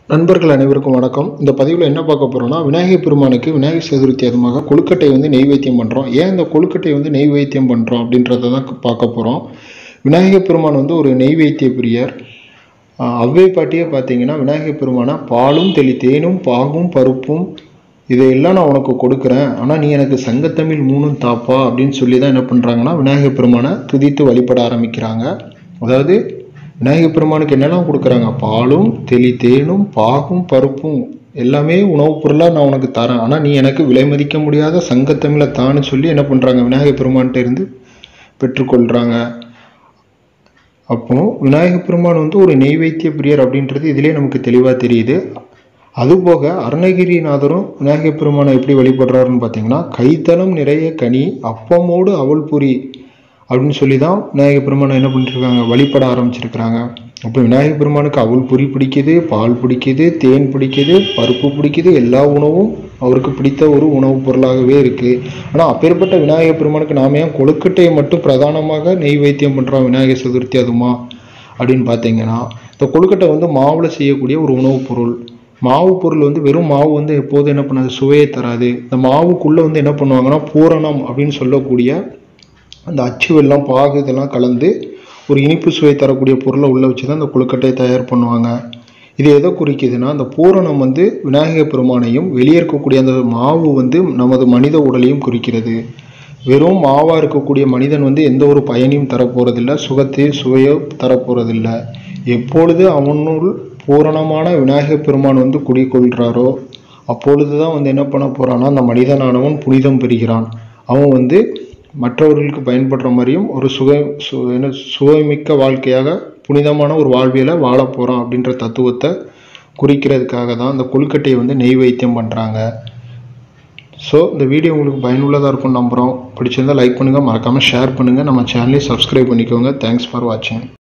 நண்பர்கள் அனைவருக்கும் வணக்கம் இந்த பதிவில் என்ன பார்க்க போகிறோம்னா விநாயகர் பெருமானுக்கு விநாயகர் சதுர்த்தி அதுமாக கொழுக்கட்டை வந்து நெய்வேத்தியம் பண்ணுறோம் ஏன் இந்த கொழுக்கட்டை வந்து நெய்வேத்தியம் பண்ணுறோம் அப்படின்றத தான் பார்க்க போகிறோம் விநாயகர் பெருமான் வந்து ஒரு நெய்வேத்திய பிரியர் ஆஹ் அவ்வை பாட்டியே பார்த்தீங்கன்னா விநாயகர் பெருமானை பாலும் தெளி தேனும் பாகும் பருப்பும் இதையெல்லாம் நான் உனக்கு கொடுக்குறேன் ஆனால் நீ எனக்கு சங்கத்தமிழ் மூணும் தாப்பா அப்படின்னு சொல்லி தான் என்ன பண்ணுறாங்கன்னா விநாயகர் பெருமானை துதித்து வழிபட ஆரம்பிக்கிறாங்க அதாவது விநாயகர் பெருமானுக்கு என்னெல்லாம் கொடுக்குறாங்க பாலும் தெளி தேனும் பாகும் பருப்பும் எல்லாமே உணவுப் பொருளாக நான் உனக்கு தரேன் ஆனால் நீ எனக்கு விலை மதிக்க முடியாத சங்கத்தமிழை தான்னு சொல்லி என்ன பண்ணுறாங்க விநாயகர் பெருமான்கிட்ட இருந்து பெற்றுக்கொள்கிறாங்க அப்போ விநாயகப் பெருமான் வந்து ஒரு நெய்வேத்திய பிரியர் அப்படின்றது இதிலே நமக்கு தெளிவாக தெரியுது அதுபோக அருணகிரிநாதரும் விநாயகப் பெருமானை எப்படி வழிபடுறாருன்னு பார்த்தீங்கன்னா கைத்தலம் நிறைய கனி அப்பமோடு அவல் பொரி அப்படின்னு சொல்லி தான் விநாயகப் பெருமானை என்ன பண்ணிருக்காங்க வழிபட ஆரம்பிச்சிருக்கிறாங்க அப்போ விநாயகப் பெருமானுக்கு அவல் பொரி பிடிக்குது பால் பிடிக்குது தேன் பிடிக்குது பருப்பு பிடிக்குது எல்லா உணவும் அவருக்கு பிடித்த ஒரு உணவுப் பொருளாகவே இருக்குது ஆனால் அப்பேற்பட்ட விநாயகர் பெருமானுக்கு நாம ஏன் கொழுக்கட்டையை மட்டும் பிரதானமாக நெய்வேத்தியம் பண்ணுறோம் விநாயகர் சதுர்த்தி அதுமா அப்படின்னு பார்த்தீங்கன்னா இந்த கொழுக்கட்டை வந்து மாவில் செய்யக்கூடிய ஒரு உணவுப் பொருள் மாவு பொருள் வந்து வெறும் மாவு வந்து எப்போதும் என்ன பண்ணாது சுவையை தராது இந்த மாவுக்குள்ளே வந்து என்ன பண்ணுவாங்கன்னா பூரணம் அப்படின்னு சொல்லக்கூடிய அந்த அச்சு வெல்லம் பாகு இதெல்லாம் கலந்து ஒரு இனிப்பு சுவை தரக்கூடிய பொருளை உள்ளே வச்சு தான் இந்த கொழுக்கட்டையை தயார் பண்ணுவாங்க இது எதை குறிக்குதுன்னா அந்த பூரணம் வந்து விநாயகர் பெருமானையும் வெளியே இருக்கக்கூடிய அந்த மாவு வந்து நமது மனித உடலையும் குறிக்கிறது வெறும் மாவாக இருக்கக்கூடிய மனிதன் வந்து எந்த ஒரு பயனையும் தரப்போறதில்ல சுகத்தையும் சுவையோ தரப்போறதில்ல எப்பொழுது அவனுள் பூரணமான விநாயகர் பெருமான் வந்து குடிக்கொள்கிறாரோ அப்பொழுது தான் வந்து என்ன பண்ண போறான்னா அந்த மனிதனானவன் புனிதம் பெறுகிறான் அவன் வந்து மற்றவர்களுக்கு பயன்படுற மாதிரியும் ஒரு சுக சு என்ன சுவைமிக்க வாழ்க்கையாக புனிதமான ஒரு வாழ்வியலை வாழ போகிறான் அப்படின்ற தத்துவத்தை குறிக்கிறதுக்காக தான் அந்த கொழுக்கட்டையை வந்து நெய் வைத்தியம் பண்ணுறாங்க ஸோ இந்த வீடியோ உங்களுக்கு பயனுள்ளதாக இருக்கும்னு நம்புகிறோம் பிடிச்சிருந்தா லைக் பண்ணுங்கள் மறக்காமல் ஷேர் பண்ணுங்கள் நம்ம சேனலையும் சப்ஸ்கிரைப் பண்ணிக்கோங்க தேங்க்ஸ் ஃபார் வாட்சிங்